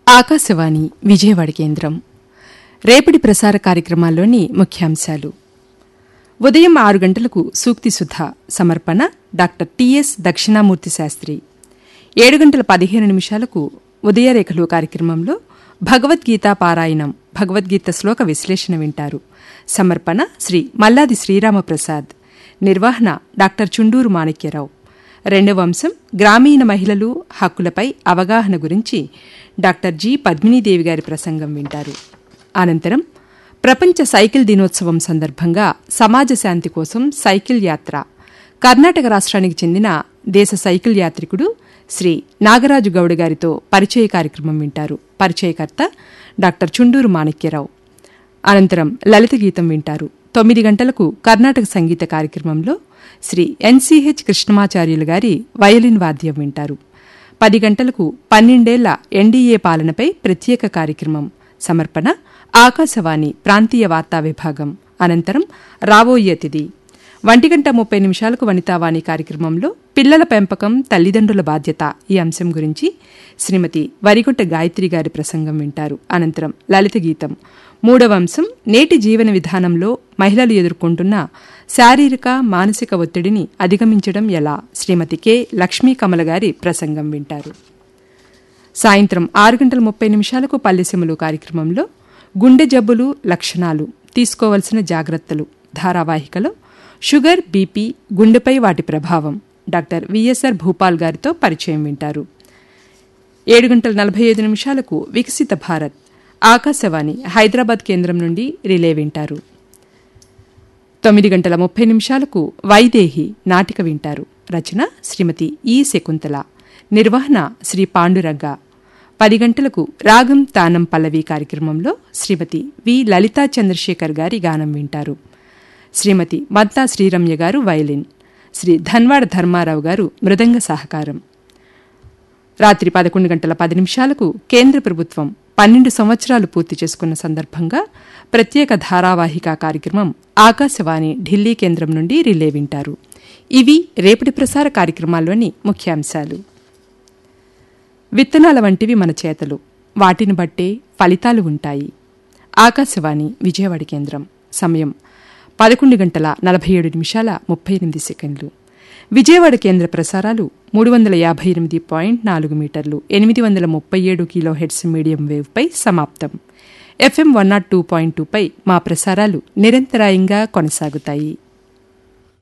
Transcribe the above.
ఆకాశవాణి విజయవాడ కేంద్రం రేపటి ప్రసార కార్యక్రమాల్లోని ముఖ్యాంశాలు ఉదయం ఆరు గంటలకు సూక్తి సుధ సమర్పణ డాక్టర్ టిఎస్ దక్షిణామూర్తి శాస్త్రి ఏడు గంటల పదిహేను నిమిషాలకు ఉదయరేఖలు కార్యక్రమంలో భగవద్గీత పారాయణం భగవద్గీత శ్లోక విశ్లేషణ వింటారు సమర్పణ శ్రీ మల్లాది శ్రీరామప్రసాద్ నిర్వహణ డాక్టర్ చుండూరు మాణిక్యరావు రెండవ అంశం గ్రామీణ మహిళలు హక్కులపై అవగాహన గురించి డాక్టర్ జి పద్మినీదేవి గారి ప్రసంగం వింటారు అనంతరం ప్రపంచ సైకిల్ దినోత్సవం సందర్భంగా సమాజ శాంతి కోసం సైకిల్ యాత్ర కర్ణాటక రాష్ట్రానికి చెందిన దేశ సైకిల్ యాత్రికుడు శ్రీ నాగరాజు గౌడ్ గారితో పరిచయ కార్యక్రమం వింటారు పరిచయకర్త డాక్టర్ చుండూరు మాణిక్యరావు అనంతరం లలిత గీతం వింటారు తొమ్మిది గంటలకు కర్ణాటక సంగీత కార్యక్రమంలో శ్రీ ఎన్సీహెచ్ కృష్ణమాచార్యులు గారి వయలిన్ వాద్యం వింటారు పది గంటలకు పన్నెండేళ్ల ఎన్డీఏ పాలనపై ప్రత్యేక కార్యక్రమం సమర్పణ ఆకాశవాణి ప్రాంతీయ వార్తా విభాగం అనంతరం రాబోయే తిది ఒంటి గంట ముప్పై నిమిషాలకు వనితావాణి కార్యక్రమంలో పిల్లల పెంపకం తల్లిదండ్రుల బాధ్యత ఈ అంశం గురించి శ్రీమతి వరిగొట్ట గాయత్రి గారి ప్రసంగం వింటారు అనంతరం లలిత గీతం మూడవ అంశం నేటి జీవన విధానంలో మహిళలు ఎదుర్కొంటున్న శారీరక మానసిక ఒత్తిడిని అధిగమించడం ఎలా శ్రీమతి కె లక్ష్మీ కమల గారి ప్రసంగం వింటారు సాయంత్రం ఆరు గంటల ముప్పై నిమిషాలకు పల్లెసెములు కార్యక్రమంలో గుండె జబ్బులు లక్షణాలు తీసుకోవలసిన జాగ్రత్తలు ధారావాహికలో షుగర్ బీపీ గుండెపై వాటి ప్రభావం డాక్టర్ విఎస్ఆర్ భూపాల్ గారితో పరిచయం వింటారు ఏడు గంటల నలభై ఐదు నిమిషాలకు వికసిత భారత్ ఆకాశవాణి హైదరాబాద్ కేంద్రం నుండి రిలే వింటారు తొమ్మిది గంటల ముప్పై నిమిషాలకు వైదేహి నాటిక వింటారు రచన శ్రీమతి ఈ శకుంతల నిర్వహణ శ్రీ పాండురంగ పది గంటలకు రాగం తానం పల్లవి కార్యక్రమంలో శ్రీమతి వి లలితా చంద్రశేఖర్ గారి గానం వింటారు శ్రీమతి మద్దా శ్రీరమ్య గారు వయలిన్ శ్రీ ధన్వాడ ధర్మారావు గారు మృదంగ సహకారం రాత్రి పదకొండు గంటల పది నిమిషాలకు కేంద్ర ప్రభుత్వం పన్నెండు సంవత్సరాలు పూర్తి చేసుకున్న సందర్భంగా ప్రత్యేక ధారావాహిక కార్యక్రమం ఆకాశవాణి ఢిల్లీ కేంద్రం నుండి రిలే వింటారు ఇవి రేపటి ప్రసార కార్యక్రమాల్లోని ముఖ్యాంశాలు విత్తనాల వంటివి మన చేతలు వాటిని బట్టే ఫలితాలు ఉంటాయి ఆకాశవాణి విజయవాడ కేంద్రం సమయం పదకొండు గంటల నలభై ఏడు నిమిషాల ముప్పై ఎనిమిది సెకండ్లు విజయవాడ కేంద్ర ప్రసారాలు మూడు వందల యాభై ఎనిమిది పాయింట్ నాలుగు మీటర్లు ఎనిమిది వందల ముప్పై ఏడు కిలో హెడ్స్ మీడియం వేవ్పై సమాప్తం FM one naught two point టూపై మా ప్రసారాలు నిరంతరాయంగా కొనసాగుతాయి